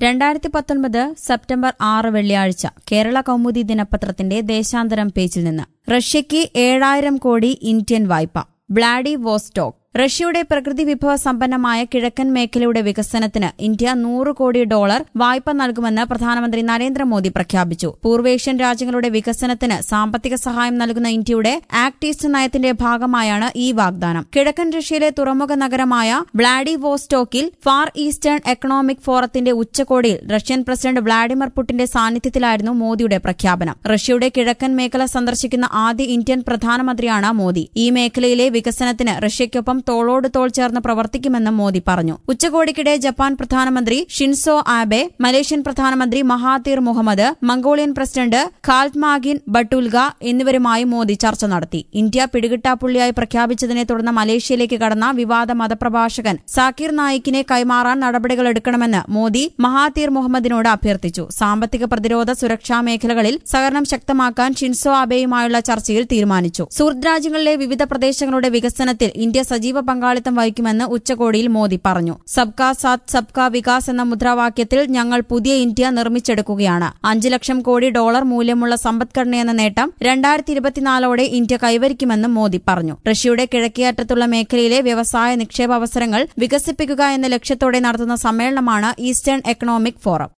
രണ്ടായിരത്തി പത്തൊൻപത് സെപ്റ്റംബർ ആറ് വെള്ളിയാഴ്ച കേരള കൗമുദി ദിനപത്രത്തിന്റെ ദേശാന്തരം പേജിൽ നിന്ന് റഷ്യയ്ക്ക് ഏഴായിരം കോടി ഇന്ത്യൻ വായ്പ ബ്ലാഡി വോസ്റ്റോക്ക് റഷ്യയുടെ പ്രകൃതി വിഭവ സമ്പന്നമായ കിഴക്കൻ മേഖലയുടെ വികസനത്തിന് ഇന്ത്യ നൂറ് കോടി ഡോളർ വായ്പ നൽകുമെന്ന് പ്രധാനമന്ത്രി നരേന്ദ്രമോദി പ്രഖ്യാപിച്ചു പൂർവേഷ്യൻ രാജ്യങ്ങളുടെ വികസനത്തിന് സാമ്പത്തിക സഹായം നൽകുന്ന ഇന്ത്യയുടെ ആക്ട് ഈസ്റ്റ് നയത്തിന്റെ ഭാഗമായാണ് ഈ വാഗ്ദാനം കിഴക്കൻ റഷ്യയിലെ തുറമുഖ നഗരമായ വ്ളാഡി വോസ്റ്റോക്കിൽ ഫാർ ഈസ്റ്റേൺ എക്കണോമിക് ഫോറത്തിന്റെ ഉച്ചകോടിയിൽ റഷ്യൻ പ്രസിഡന്റ് വ്ളാഡിമിർ പുടിന്റെ സാന്നിധ്യത്തിലായിരുന്നു മോദിയുടെ പ്രഖ്യാപനം റഷ്യയുടെ കിഴക്കൻ മേഖല സന്ദർശിക്കുന്ന ആദ്യ ഇന്ത്യൻ പ്രധാനമന്ത്രിയാണ് മോദി ഈ മേഖലയിലെ വികസനത്തിന് റഷ്യയ്ക്കൊപ്പം തോളോട് തോൾ ചേർന്ന് പ്രവർത്തിക്കുമെന്നും മോദി പറഞ്ഞു ഉച്ചകോടിക്കിടെ ജപ്പാൻ പ്രധാനമന്ത്രി ഷിൻസോ ആബെ മലേഷ്യൻ പ്രധാനമന്ത്രി Mahathir Mohamad Mongolian president Khaltmaagiin Battulga എന്നിവരുമായി മോദി ചർച്ച നടത്തി ഇന്ത്യ പിടികിട്ടാപ്പുള്ളിയായി പ്രഖ്യാപിച്ചതിനെ തുടർന്ന് മലേഷ്യയിലേക്ക് കടന്ന വിവാദ മതപ്രഭാഷകൻ സാക്കിർ നായിക്കിനെ കൈമാറാൻ നടപടികൾ എടുക്കണമെന്ന് മോദി മഹാതീർ മുഹമ്മദിനോട് അഭ്യർത്ഥിച്ചു സാമ്പത്തിക പ്രതിരോധ സുരക്ഷാ മേഖലകളിൽ സഹകരണം ശക്തമാക്കാൻ ഷിൻസോ ആബെയുമായുള്ള ചർച്ചയിൽ തീരുമാനിച്ചു സുഹൃത് രാജ്യങ്ങളിലെ വിവിധ പ്രദേശങ്ങളുടെ വികസനത്തിൽ ഇന്ത്യ സജീവ പങ്കാളിത്തം വഹിക്കുമെന്ന് ഉച്ചകോടിയിൽ മോദി പറഞ്ഞു സബ്കാ സാത്ത് സബ്കാ വികാസ് എന്ന മുദ്രാവാക്യത്തിൽ ഞങ്ങൾ പുതിയ ഇന്ത്യ നിർമ്മിച്ചെടുക്കുകയാണ് അഞ്ച് ലക്ഷം കോടി ഡോളർ മൂല്യമുള്ള സമ്പദ്ഘടനയെന്ന നേട്ടം രണ്ടായിരത്തി ഇരുപത്തിനാലോടെ ഇന്ത്യ കൈവരിക്കുമെന്നും മോദി പറഞ്ഞു റഷ്യയുടെ കിഴക്കേയറ്റത്തുള്ള മേഖലയിലെ വ്യവസായ നിക്ഷേപ അവസരങ്ങൾ വികസിപ്പിക്കുക എന്ന ലക്ഷ്യത്തോടെ നടത്തുന്ന സമ്മേളനമാണ് ഈസ്റ്റേൺ എക്കണോമിക് ഫോറം